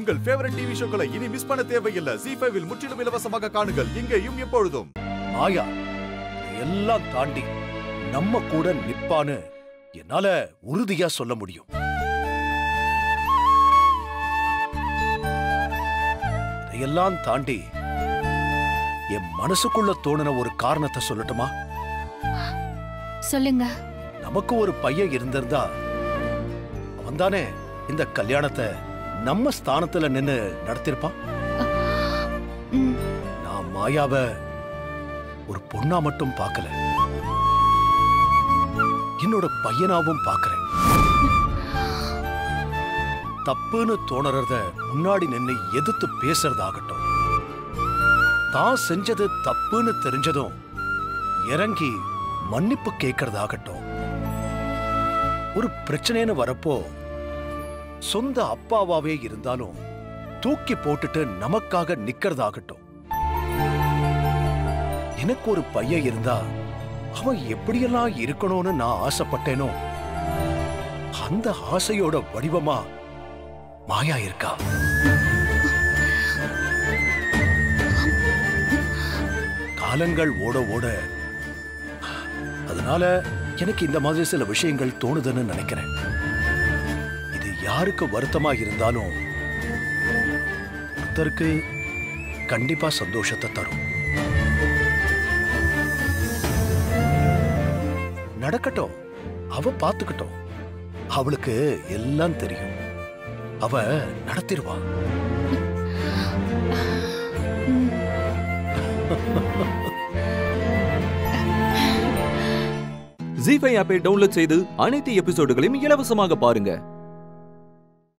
உங்கள் favourite TV ஷோக்களை இனி miss பண்ண தேவையில்லை ஜி ஃபைவில் முற்றிலும் இலவசமாக காணுங்கள் இங்கேயும் எப்பொழுதும் மாயா எல்லாம் தாண்டி நம்ம கூட நிப்பான்னு என்னால உறுதியா சொல்ல முடியும் இதையெல்லாம் தாண்டி என் மனசுக்குள்ள தோணுன ஒரு காரணத்தை சொல்லட்டுமா சொல்லுங்க நமக்கு ஒரு பையன் இருந்திருந்தா அவன்தானே இந்த கல்யாணத்தை நம்ம ஸ்தானத்துல நின்னு நடத்திருப்பான் ம், நான் மாயாவ ஒரு பொண்ணா மட்டும் பார்க்கல என்னோட பையனாவும் பார்க்கறேன் தப்புன்னு தோணறத முன்னாடி நின்னு எதிர்த்து பேசுறதாகட்டும் தான் செஞ்சது தப்புன்னு தெரிஞ்சதும் இறங்கி மன்னிப்பு கேட்கறதாகட்டும் ஒரு பிரச்சனைன்னு வரப்போ சொந்த அப்பாவாவே இருந்தாலும் தூக்கி போட்டுட்டு நமக்காக நிக்கிறதாகட்டும் எனக்கு ஒரு பையன் இருந்தா அவன் எப்படியெல்லாம் இருக்கணும்னு நான் ஆசைப்பட்டேனோ அந்த ஆசையோட வடிவமா மாயா இருக்கா காலங்கள் ஓட ஓட அதனால எனக்கு இந்த மாதிரி சில விஷயங்கள் தோணுதுன்னு நினைக்கிறேன் இது யாருக்கு வருத்தமா இருந்தாலும் ஒருத்தருக்கு கண்டிப்பா சந்தோஷத்தை தரும் நடக்கட்டும் அவ பாத்துக்கட்டும் அவளுக்கு எல்லாம் தெரியும் அவ நடத்திடுவா ம். ஜி ஃபைவ் ஆப்பை டவுன்லோட் செய்து அனைத்து எபிசோடுகளையும் இலவசமாக பாருங்க